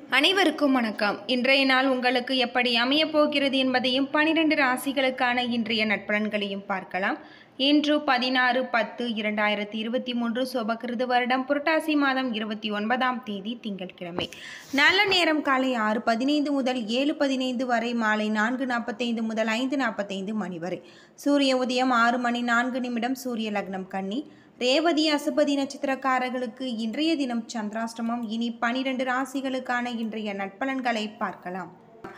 அனைவருக்கும் வணக்கம் இன்றைய நாள் உங்களுக்கு எப்படி அமையப் போகிறது என்பதையும் பனிரெண்டு ராசிகளுக்கான இன்றைய நட்பலன்களையும் பார்க்கலாம் இன்று பதினாறு பத்து இரண்டாயிரத்தி இருபத்தி மூன்று சுபகிருது வருடம் புரட்டாசி மாதம் இருபத்தி ஒன்பதாம் தேதி திங்கட்கிழமை நல்ல நேரம் காலை ஆறு பதினைந்து முதல் ஏழு பதினைந்து வரை மாலை நான்கு நாற்பத்தைந்து முதல் ஐந்து நாற்பத்தைந்து மணி வரை சூரிய உதயம் ஆறு மணி நான்கு நிமிடம் சூரிய லக்னம் கன்னி ரேவதி அசுபதி நட்சத்திரக்காரர்களுக்கு இன்றைய தினம் சந்திராஷ்டமம் இனி பனிரெண்டு ராசிகளுக்கான இன்றைய நட்பலன்களை பார்க்கலாம்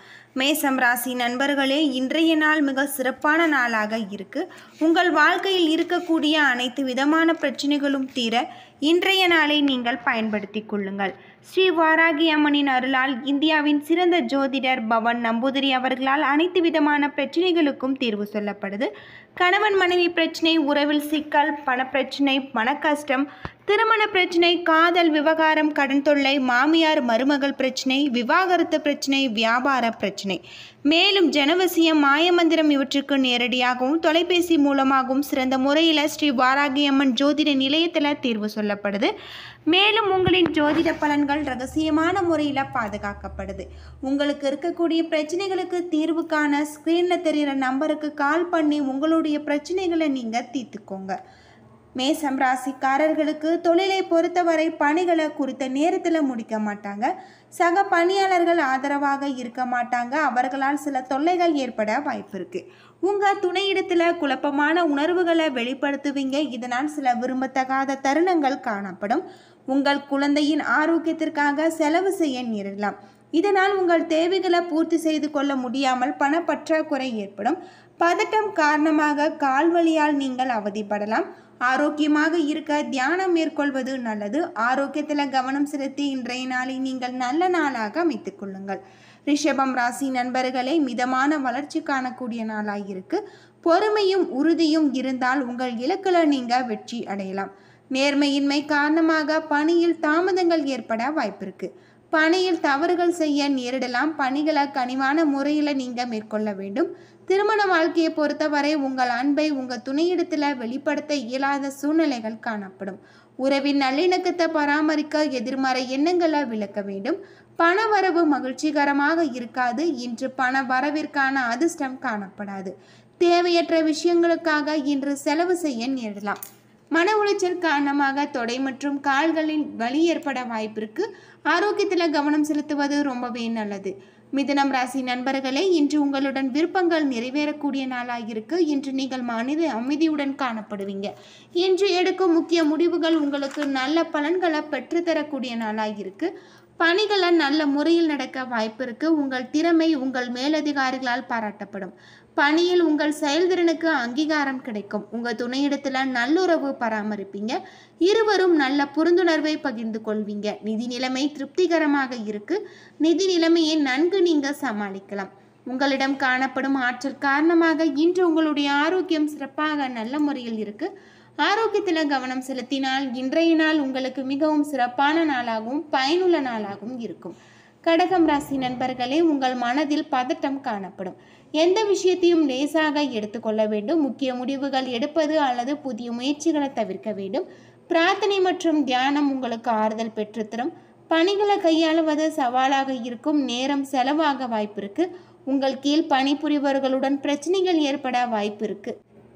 மேசம் ராசி நண்பர்களே இன்றைய நாள் மிக சிறப்பான நாளாக இருக்கு உங்கள் வாழ்க்கையில் இருக்கக்கூடிய அனைத்து விதமான பிரச்சனைகளும் தீர இன்றைய நாளை நீங்கள் பயன்படுத்திக் கொள்ளுங்கள் ஸ்ரீ வாராகி அம்மனின் அருளால் இந்தியாவின் சிறந்த ஜோதிடர் பவன் நம்பூதிரி அவர்களால் அனைத்து விதமான பிரச்சனைகளுக்கும் தீர்வு சொல்லப்படுது கணவன் மனைவி பிரச்சனை உறவில் சிக்கல் பணப்பிரச்சனை மனக்கஷ்டம் திருமண பிரச்சனை காதல் விவகாரம் கடன் தொல்லை மாமியார் மருமகள் பிரச்சனை விவாகரத்து பிரச்சனை வியாபார பிரச்சனை மேலும் ஜனவசியம் மாயமந்திரம் இவற்றுக்கு நேரடியாகவும் தொலைபேசி மூலமாகவும் சிறந்த முறையில் ஸ்ரீ வாராகி அம்மன் ஜோதிட நிலையத்தில் தீர்வு சொல்லப்படுது மேலும் உங்களின் ஜோதிட பலன்கள் ரகசியமான முறையில் பாதுகாக்கப்படுது உங்களுக்கு இருக்கக்கூடிய பிரச்சனைகளுக்கு தீர்வு காண ஸ்க்ரீனில் தெரிகிற நம்பருக்கு கால் பண்ணி உங்களுடைய பிரச்சனைகளை நீங்கள் தீர்த்துக்கோங்க மேசம் ராசிக்காரர்களுக்கு தொழிலை பொறுத்தவரை பணிகளை குறித்த நேரத்தில் முடிக்க மாட்டாங்க சக பணியாளர்கள் ஆதரவாக இருக்க மாட்டாங்க அவர்களால் சில தொல்லைகள் ஏற்பட வாய்ப்பு இருக்கு உங்கள் துணையிடத்தில் குழப்பமான உணர்வுகளை வெளிப்படுத்துவீங்க இதனால் சில விரும்பத்தகாத தருணங்கள் காணப்படும் உங்கள் குழந்தையின் ஆரோக்கியத்திற்காக செலவு செய்ய நேரிடலாம் இதனால் உங்கள் தேவைகளை பூர்த்தி செய்து கொள்ள முடியாமல் பணப்பற்றாக்குறை ஏற்படும் பதட்டம் காரணமாக கால்வலியால் நீங்கள் அவதிப்படலாம் ஆரோக்கியமாக இருக்க தியானம் மேற்கொள்வது நல்லது ஆரோக்கியத்தில் கவனம் செலுத்தி இன்றைய நாளை நீங்கள் நல்ல நாளாக அமைத்துக் கொள்ளுங்கள் ரிஷபம் ராசி நண்பர்களே மிதமான வளர்ச்சி காணக்கூடிய நாளாக இருக்கு பொறுமையும் உறுதியும் இருந்தால் உங்கள் இலக்குல நீங்க வெற்றி அடையலாம் நேர்மையின்மை காரணமாக பணியில் தாமதங்கள் ஏற்பட வாய்ப்பிருக்கு பணியில் தவறுகள் செய்ய நேரிடலாம் பணிகளை கனிவான முறையில் நீங்கள் மேற்கொள்ள வேண்டும் திருமண வாழ்க்கையை பொறுத்தவரை உங்கள் அன்பை உங்கள் துணையிடத்தில் வெளிப்படுத்த இயலாத சூழ்நிலைகள் காணப்படும் உறவின் நல்லிணக்கத்தை பராமரிக்க எதிர்மறை எண்ணங்களை விளக்க வேண்டும் பண வரவு மகிழ்ச்சிகரமாக இருக்காது இன்று பண வரவிற்கான அதிர்ஷ்டம் காணப்படாது தேவையற்ற விஷயங்களுக்காக இன்று செலவு செய்ய நேரிடலாம் மன உளைச்சல் காரணமாக தொடை மற்றும் கால்களில் வலி ஏற்பட வாய்ப்பிருக்கு ஆரோக்கியத்தில் கவனம் செலுத்துவது ரொம்பவே நல்லது மிதனம் ராசி நண்பர்களே இன்று உங்களுடன் விருப்பங்கள் நிறைவேறக்கூடிய நாளாக இருக்கு இன்று நீங்கள் மனித அமைதியுடன் காணப்படுவீங்க இன்று எடுக்கும் முக்கிய முடிவுகள் உங்களுக்கு நல்ல பலன்களை பெற்றுத்தரக்கூடிய நாளாக இருக்கு பணிகளை நல்ல முறையில் நடக்க வாய்ப்பு இருக்கு உங்கள் திறமை உங்கள் மேலதிகாரிகளால் பாராட்டப்படும் பணியில் உங்கள் செயல்திறனுக்கு அங்கீகாரம் கிடைக்கும் உங்கள் துணையிடத்தில் நல்லுறவு பராமரிப்பீங்க இருவரும் நல்ல புரிந்துணர்வை பகிர்ந்து கொள்வீங்க நிதி நிலைமை திருப்திகரமாக இருக்கு நிதி நிலைமையை நன்கு நீங்கள் சமாளிக்கலாம் உங்களிடம் காணப்படும் ஆற்றல் காரணமாக இன்று உங்களுடைய ஆரோக்கியம் சிறப்பாக நல்ல முறையில் இருக்கு ஆரோக்கியத்தில் கவனம் செலுத்தினால் இன்றைய நாள் உங்களுக்கு மிகவும் சிறப்பான நாளாகவும் பயனுள்ள நாளாகவும் இருக்கும் கடகம் ராசி நண்பர்களே உங்கள் மனதில் பதட்டம் காணப்படும் எந்த விஷயத்தையும் லேசாக எடுத்துக்கொள்ள வேண்டும் முக்கிய முடிவுகள் எடுப்பது அல்லது புதிய முயற்சிகளை தவிர்க்க வேண்டும் பிரார்த்தனை மற்றும் தியானம் உங்களுக்கு ஆறுதல் பெற்றுத்தரும் பணிகளை கையாளுவது சவாலாக இருக்கும் நேரம் செலவாக வாய்ப்பு இருக்கு உங்கள் கீழ் பணிபுரிபவர்களுடன் பிரச்சனைகள் ஏற்பட வாய்ப்பு இருக்கு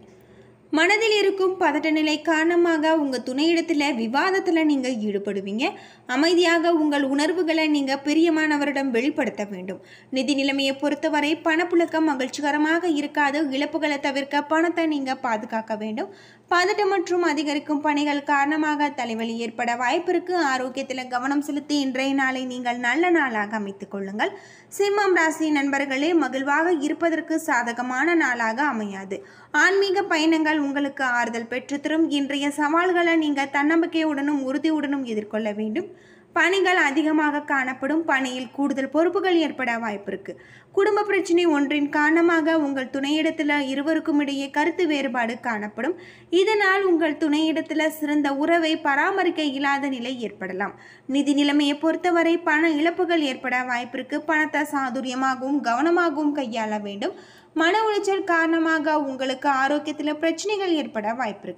மனதில் இருக்கும் பதட்ட நிலை காரணமாக உங்கள் துணையிடத்தில் விவாதத்தில் நீங்கள் ஈடுபடுவீங்க அமைதியாக உங்கள் உணர்வுகளை நீங்கள் பிரியமானவரிடம் வெளிப்படுத்த வேண்டும் நிதி நிலைமையை பொறுத்தவரை பணப்புழக்கம் மகிழ்ச்சிகரமாக இருக்காது இழப்புகளை தவிர்க்க பணத்தை நீங்கள் பாதுகாக்க வேண்டும் பதட்டம் மற்றும் அதிகரிக்கும் பணிகள் காரணமாக தலைவலி ஏற்பட வாய்ப்பிற்கு ஆரோக்கியத்தில் கவனம் செலுத்தி இன்றைய நாளை நீங்கள் நல்ல நாளாக அமைத்துக் கொள்ளுங்கள் சிம்மம் ராசி நண்பர்களே மகிழ்வாக இருப்பதற்கு சாதகமான நாளாக அமையாது ஆன்மீக பயணங்கள் உங்களுக்கு ஆறுதல் பெற்றுத்தரும் இன்றைய சவால்களை நீங்கள் தன்னம்பிக்கையுடனும் உறுதியுடனும் எதிர்கொள்ள வேண்டும் பணிகள் அதிகமாக காணப்படும் பணியில் கூடுதல் பொறுப்புகள் ஏற்பட வாய்ப்பிருக்கு குடும்ப பிரச்சனை ஒன்றின் காரணமாக உங்கள் துணையிடத்தில் இருவருக்கும் இடையே கருத்து வேறுபாடு காணப்படும் இதனால் உங்கள் துணையிடத்தில் சிறந்த உறவை பராமரிக்க இயலாத நிலை ஏற்படலாம் நிதி நிலைமையை பொறுத்தவரை பண இழப்புகள் ஏற்பட வாய்ப்பிருக்கு பணத்தை சாதுரியமாகவும் கவனமாகவும் கையாள வேண்டும் மன உளைச்சல் காரணமாக உங்களுக்கு ஆரோக்கியத்தில் பிரச்சனைகள் ஏற்பட வாய்ப்பிருக்கு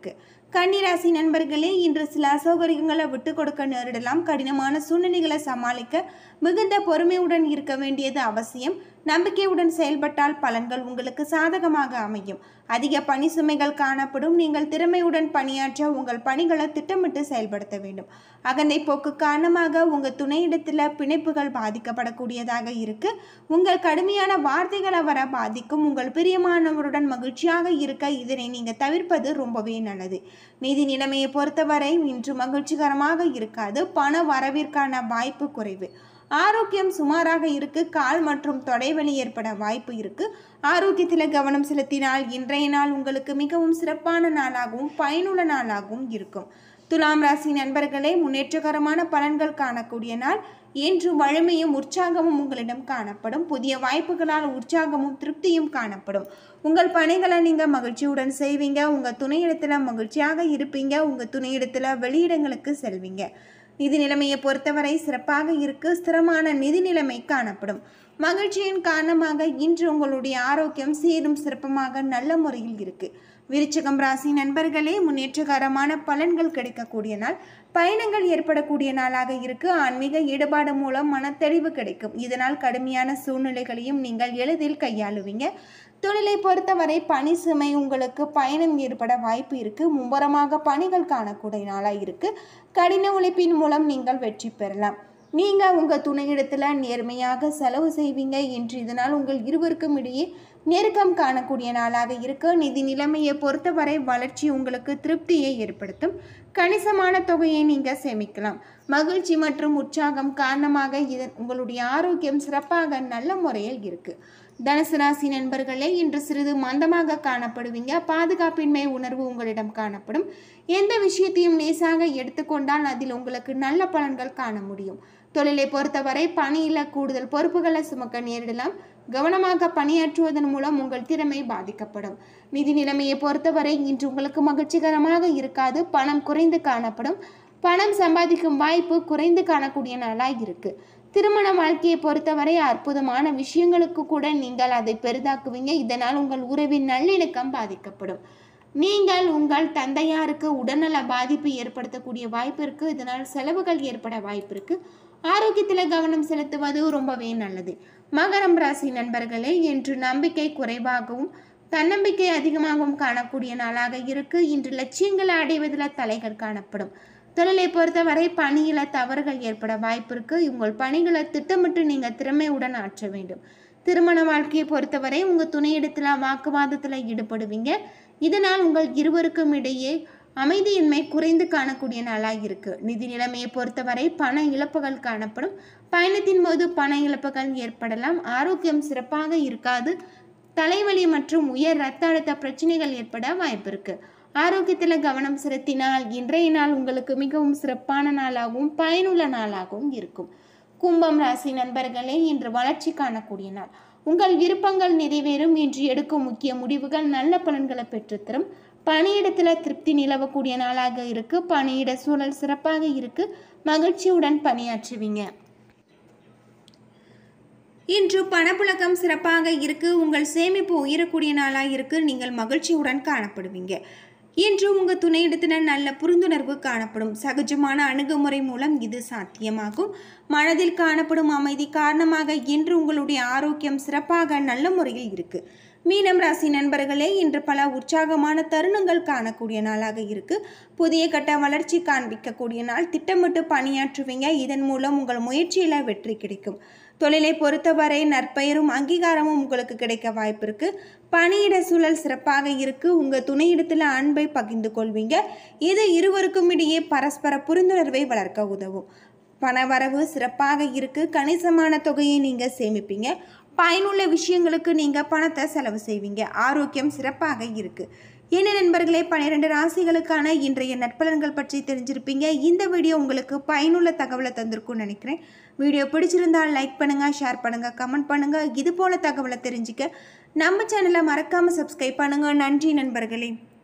கன்னிராசி நண்பர்களே இன்று சில அசௌகரியங்களை விட்டு கொடுக்க நேரிடலாம் கடினமான சூழ்நிலைகளை சமாளிக்க மிகுந்த பொறுமையுடன் இருக்க வேண்டியது அவசியம் நம்பிக்கையுடன் செயல்பட்டால் பலன்கள் உங்களுக்கு சாதகமாக அமையும் அதிக பணி சுமைகள் காணப்படும் நீங்கள் திறமையுடன் பணியாற்ற உங்கள் பணிகளை திட்டமிட்டு செயல்படுத்த வேண்டும் அகந்தை போக்கு காரணமாக உங்கள் துணையிடத்தில் பிணைப்புகள் பாதிக்கப்படக்கூடியதாக இருக்கு உங்கள் கடுமையான வார்த்தைகளை வர பாதிக்கும் உங்கள் பிரியமானவருடன் மகிழ்ச்சியாக இருக்க இதனை நீங்கள் தவிர்ப்பது ரொம்பவே நல்லது நிதி நிலைமையை பொறுத்தவரை இன்று மகிழ்ச்சிகரமாக இருக்காது பண வரவிற்கான வாய்ப்பு குறைவு ஆரோக்கியம் சுமாராக இருக்கு கால் மற்றும் தொடைவலி ஏற்பட வாய்ப்பு இருக்கு ஆரோக்கியத்தில் கவனம் செலுத்தினால் இன்றைய நாள் உங்களுக்கு மிகவும் சிறப்பான நாளாகவும் பயனுள்ள நாளாகவும் இருக்கும் துலாம் ராசி நண்பர்களே முன்னேற்றகரமான பலன்கள் காணக்கூடிய நாள் என்று வலிமையும் உற்சாகமும் உங்களிடம் காணப்படும் புதிய வாய்ப்புகளால் உற்சாகமும் திருப்தியும் காணப்படும் உங்கள் பணிகளை நீங்கள் மகிழ்ச்சியுடன் செய்வீங்க உங்கள் துணையிடத்தில் மகிழ்ச்சியாக இருப்பீங்க உங்கள் துணையிடத்தில் வெளியிடங்களுக்கு செல்வீங்க நிதி நிலைமையை பொறுத்தவரை சிறப்பாக இருக்கு ஸ்திரமான நிதி நிலைமை காணப்படும் மகிழ்ச்சியின் காரணமாக இன்று உங்களுடைய ஆரோக்கியம் சீரும் சிறப்பமாக நல்ல முறையில் இருக்கு விருச்சகம் ராசி நண்பர்களே முன்னேற்றகரமான பலன்கள் கிடைக்கக்கூடிய நாள் பயணங்கள் ஏற்படக்கூடிய நாளாக இருக்கு ஆன்மீக ஈடுபாடு மூலம் மனத்தெளிவு கிடைக்கும் இதனால் கடுமையான சூழ்நிலைகளையும் நீங்கள் எளிதில் கையாளுவீங்க தொழிலை பொறுத்தவரை பணி சுமை உங்களுக்கு பயணம் ஏற்பட வாய்ப்பு இருக்கு மும்பரமாக பணிகள் காணக்கூடிய நாளாக இருக்கு கடின உழைப்பின் மூலம் நீங்கள் வெற்றி பெறலாம் நீங்கள் உங்கள் துணையிடத்தில் நேர்மையாக செலவு செய்வீங்க என்று இதனால் உங்கள் இருவருக்கும் இடையே நெருக்கம் காணக்கூடிய நாளாக இருக்கு நிதி நிலைமையை பொறுத்தவரை வளர்ச்சி உங்களுக்கு திருப்தியை ஏற்படுத்தும் கணிசமான தொகையை நீங்கள் சேமிக்கலாம் மகிழ்ச்சி மற்றும் உற்சாகம் காரணமாக இதன் உங்களுடைய ஆரோக்கியம் சிறப்பாக நல்ல முறையில் இருக்கு தனுசு ராசி நண்பர்களே இன்று சிறிது மந்தமாக காணப்படுவீங்க பாதுகாப்பின்மை உணர்வு உங்களிடம் காணப்படும் எந்த விஷயத்தையும் லேசாக எடுத்துக்கொண்டால் அதில் உங்களுக்கு நல்ல பலன்கள் காண முடியும் தொழிலை பொறுத்தவரை பணியில் கூடுதல் பொறுப்புகளை சுமக்க நேரிடலாம் கவனமாக பணியாற்றுவதன் மூலம் உங்கள் திறமை பாதிக்கப்படும் நிதி நிலைமையை பொறுத்தவரை இன்று உங்களுக்கு மகிழ்ச்சிகரமாக இருக்காது பணம் குறைந்து காணப்படும் பணம் சம்பாதிக்கும் வாய்ப்பு குறைந்து காணக்கூடிய நாளாக இருக்கு திருமண வாழ்க்கையை பொறுத்தவரை அற்புதமான விஷயங்களுக்கு கூட நீங்கள் அதை பெரிதாக்குவீங்க இதனால் உங்கள் உறவின் நல்லிணக்கம் பாதிக்கப்படும் நீங்கள் உங்கள் தந்தையாருக்கு உடல்நல பாதிப்பு ஏற்படுத்தக்கூடிய வாய்ப்பு இருக்கு இதனால் செலவுகள் ஏற்பட வாய்ப்பு இருக்கு ஆரோக்கியத்தில் கவனம் செலுத்துவது ரொம்பவே நல்லது மகரம் ராசி நண்பர்களே இன்று நம்பிக்கை குறைவாகவும் தன்னம்பிக்கை அதிகமாகவும் காணக்கூடிய நாளாக இருக்கு இன்று லட்சியங்களை அடைவதில் தலைகள் காணப்படும் தொழிலை பொறுத்தவரை பணியில் தவறுகள் ஏற்பட வாய்ப்பு இருக்கு உங்கள் பணிகளை திட்டமிட்டு நீங்கள் திறமையுடன் ஆற்ற வேண்டும் திருமண வாழ்க்கையை பொறுத்தவரை உங்கள் துணையிடத்தில் வாக்குவாதத்தில் ஈடுபடுவீங்க இதனால் உங்கள் இருவருக்கும் இடையே அமைதியின்மை குறைந்து காணக்கூடிய நாளாக இருக்கு நிதி நிலைமையை பொறுத்தவரை பண இழப்புகள் காணப்படும் பயணத்தின் போது பண இழப்புகள் ஏற்படலாம் ஆரோக்கியம் சிறப்பாக இருக்காது தலைவலி மற்றும் உயர் ரத்த அழுத்த பிரச்சனைகள் ஏற்பட வாய்ப்பு இருக்கு ஆரோக்கியத்தில் கவனம் செலுத்தினால் இன்றைய நாள் உங்களுக்கு மிகவும் சிறப்பான நாளாகவும் பயனுள்ள நாளாகவும் இருக்கும் கும்பம் ராசி நண்பர்களே இன்று வளர்ச்சி காணக்கூடிய நாள் உங்கள் விருப்பங்கள் நிறைவேறும் இன்று எடுக்கும் முக்கிய முடிவுகள் நல்ல பலன்களை பெற்றுத்தரும் பணியிடத்தில் திருப்தி நிலவக்கூடிய நாளாக இருக்கு பணியிட சூழல் சிறப்பாக இருக்கு மகிழ்ச்சியுடன் பணியாற்றுவீங்க இன்று பணப்புழக்கம் சிறப்பாக இருக்கு உங்கள் சேமிப்பு உயரக்கூடிய நாளாக இருக்கு நீங்கள் மகிழ்ச்சியுடன் காணப்படுவீங்க இன்று உங்கள் துணையிடத்தில் நல்ல புரிந்துணர்வு காணப்படும் சகஜமான அணுகுமுறை மூலம் இது சாத்தியமாகும் மனதில் காணப்படும் அமைதி காரணமாக இன்று உங்களுடைய ஆரோக்கியம் சிறப்பாக நல்ல முறையில் இருக்கு மீனம் ராசி நண்பர்களே இன்று பல உற்சாகமான தருணங்கள் காணக்கூடிய நாளாக இருக்கு புதிய கட்ட வளர்ச்சி காண்பிக்கக்கூடிய நாள் திட்டமிட்டு பணியாற்றுவீங்க இதன் மூலம் உங்கள் முயற்சியில் வெற்றி கிடைக்கும் தொழிலை பொறுத்தவரை நற்பெயரும் அங்கீகாரமும் உங்களுக்கு கிடைக்க வாய்ப்பு இருக்கு பணியிட சூழல் சிறப்பாக இருக்கு உங்க துணையிடத்தில் அன்பை பகிர்ந்து கொள்வீங்க இது இருவருக்கும் இடையே பரஸ்பர புரிந்துணர்வை வளர்க்க உதவும் பணவரவு சிறப்பாக இருக்கு கணிசமான தொகையை நீங்க சேமிப்பீங்க பயனுள்ள விஷயங்களுக்கு நீங்க பணத்தை செலவு செய்வீங்க ஆரோக்கியம் சிறப்பாக இருக்கு என்ன நண்பர்களே பன்னிரெண்டு ராசிகளுக்கான இன்றைய நட்பலன்கள் பற்றி தெரிஞ்சிருப்பீங்க இந்த வீடியோ உங்களுக்கு பயனுள்ள தகவலை தந்திருக்கும்னு நினைக்கிறேன் வீடியோ பிடிச்சிருந்தால் லைக் பண்ணுங்க ஷேர் பண்ணுங்க கமெண்ட் பண்ணுங்க இது போல தகவலை தெரிஞ்சுக்க நம்ம சேனலை மறக்காம சப்ஸ்கிரைப் பண்ணுங்க நன்றி நண்பர்களே